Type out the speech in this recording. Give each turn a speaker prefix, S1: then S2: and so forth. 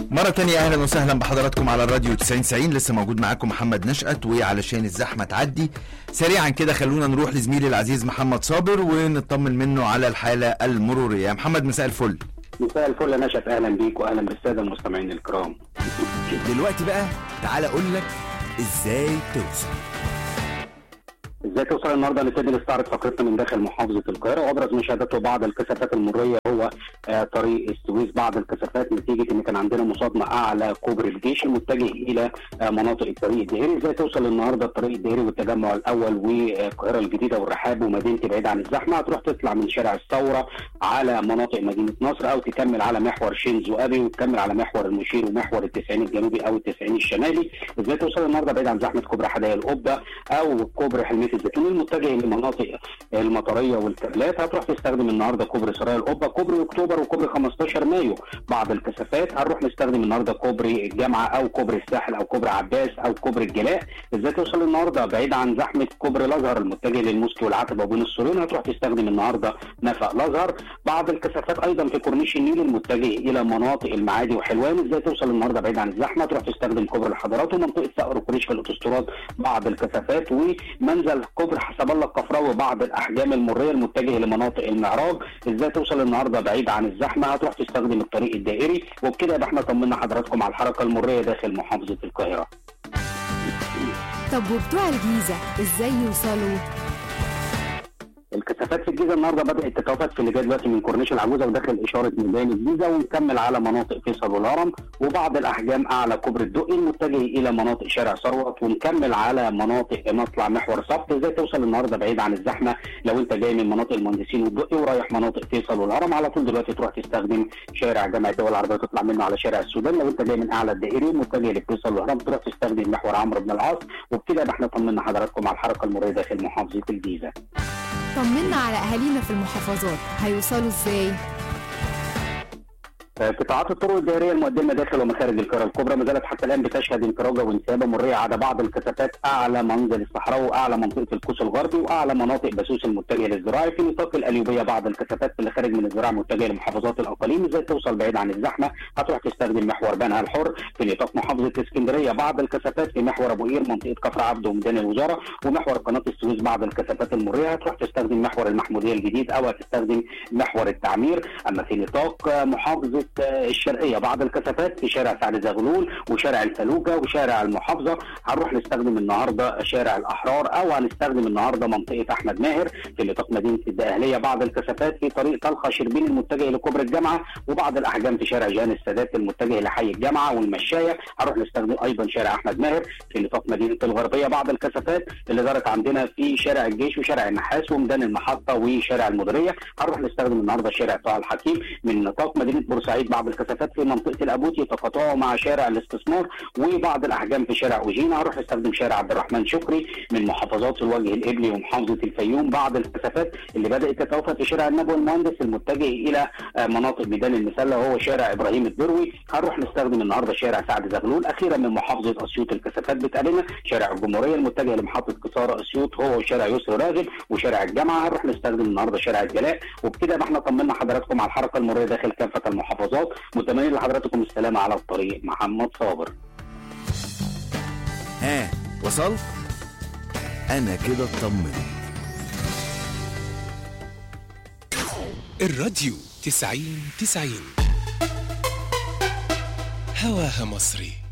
S1: مرة تانية أهلا وسهلا بحضراتكم على الراديو 90 لسه موجود معاكم محمد نشأت وعلشان الزحمة تعدي سريعا كده خلونا نروح لزميلي العزيز محمد صابر ونطمن منه على الحالة المرورية محمد مساء الفل
S2: مساء الفل يا نشأت اهلا بيك واهلا بالساده المستمعين الكرام
S1: دلوقتي بقى تعال أقول لك إزاي توصل
S2: ازاي توصل النهارده نبتدي نستعرض فقرتنا من داخل محافظه القاهره وابرز مشاهدات بعض الكثافات المريه هو آه، طريق السويس بعض الكثافات نتيجه ان كان عندنا مصادمه اعلى كوبري الجيش المتجه الى آه، مناطق الطريق الدائري ازاي توصل النهارده الطريق الدائري والتجمع الاول والقاهره الجديده والرحاب ومدينتي بعيد عن الزحمه هتروح تطلع من شارع الثوره على مناطق مدينه نصر او تكمل على محور شينزو ابي وتكمل على محور المشير ومحور التسعين الجنوبي او التسعين الشمالي ازاي توصل النهارده بعيد عن زحمه كوبري حدائق القبه او كوبري حلميه الزيتون المتجه لمناطق المطريه والكابلات هتروح تستخدم النهارده كوبري سرايا القبه كوبري اكتوبر وكوبري 15 مايو بعض الكثافات هنروح نستخدم النهارده كوبري الجامعه او كوبري الساحل او كوبري عباس او كوبري الجلاء ازاي توصل النهارده بعيد عن زحمه كوبري الازهر المتجه للموسكي والعتبه وبين السورين هتروح تستخدم النهارده نفق الازهر بعض الكثافات ايضا في كورنيش النيل المتجه الى مناطق المعادي وحلوان ازاي توصل النهارده بعيد عن الزحمه تروح تستخدم كوبري الحضارات ومنطقه صقر وكورنيش في الاوتوستراد بعض الكثافات ومنزل كوبري حسب الله الكفراوي بعض الاحجام المريه المتجهه لمناطق المعراج ازاي توصل النهارده بعيد عن الزحمه هتروح تستخدم الطريق الدائري وبكده يبقى احنا طمنا حضراتكم على الحركه المريه داخل محافظه القاهره
S3: طب وبتوع الجيزة ازاي يوصلوا؟
S2: الكثافات في الجيزه النهارده بدات تتوافد في اللي جاي دلوقتي من كورنيش العجوزه وداخل اشاره ميدان الجيزه ونكمل على مناطق فيصل والهرم وبعض الاحجام اعلى كوبري الدقي المتجه الى مناطق شارع ثروت ونكمل على مناطق مطلع محور صفت ازاي توصل النهارده بعيد عن الزحمه لو انت جاي من مناطق المهندسين والدقي ورايح مناطق فيصل والهرم على طول دلوقتي تروح تستخدم شارع جامعه الدول العربيه تطلع منه على شارع السودان لو انت جاي من اعلى الدائري متجه لفيصل والهرم تروح تستخدم محور عمرو بن العاص وبكده يبقى احنا طمنا حضراتكم على الحركه المريه داخل محافظه الجيزه
S3: طمنا على اهالينا في المحافظات هيوصلوا ازاي؟
S2: قطاعات الطرق الدائريه المقدمه داخل ومخارج القاهره الكبرى ما زالت حتى الان بتشهد انفراجه وانسابه مريه على بعض الكثافات اعلى منزل الصحراوي واعلى منطقه القوس الغربي واعلى مناطق بسوس المتجهه للزراعي في نطاق القليوبيه بعض الكثافات اللي خارج من الزراعه متجهه لمحافظات الاقاليم ازاي توصل بعيد عن الزحمه هتروح تستخدم محور بنها الحر في نطاق محافظه اسكندريه بعض الكثافات في محور ابو قير منطقه كفر عبده وميدان الوزاره ومحور قناه السويس بعض الكثافات المريه هتروح تستخدم محور المحموديه الجديد او هتستخدم محور التعمير اما في نطاق محافظه الشرقيه بعض الكثافات في شارع سعد زغلول وشارع الفلوجه وشارع المحافظه هنروح نستخدم النهارده شارع الاحرار او هنستخدم النهارده منطقه احمد ماهر في نطاق مدينه الدقهليه بعض الكثافات في طريق طلخه شربين المتجه لكوبري الجامعه وبعض الاحجام في شارع جان السادات المتجه لحي الجامعه والمشايه هنروح نستخدم ايضا شارع احمد ماهر في نطاق مدينه الغربيه بعض الكثافات اللي دارت عندنا في شارع الجيش وشارع النحاس وميدان المحطه وشارع المديريه هنروح نستخدم النهارده شارع طه الحكيم من نطاق مدينه بورسعيد بعض الكثافات في منطقه الابوت يتقاطعوا مع شارع الاستثمار وبعض الاحجام في شارع اوجينا هنروح نستخدم شارع عبد الرحمن شكري من محافظات الوجه الابلي ومحافظه الفيوم بعض الكثافات اللي بدات تتوافد في شارع النبوي المهندس المتجه الى آه، مناطق ميدان المسله وهو شارع ابراهيم الدروي هنروح نستخدم النهارده شارع سعد زغلول اخيرا من محافظه اسيوط الكثافات بتقلنا شارع الجمهوريه المتجه لمحطه قصار اسيوط هو شارع يسر راغب وشارع الجامعه هنروح نستخدم النهارده شارع الجلاء وبكده يبقى احنا طمنا حضراتكم على الحركه المريه داخل كافه المحافظات متمنين لحضراتكم السلامه على الطريق محمد صابر
S1: ها وصلت أنا كده اطمنت
S4: الراديو تسعين تسعين هواها مصري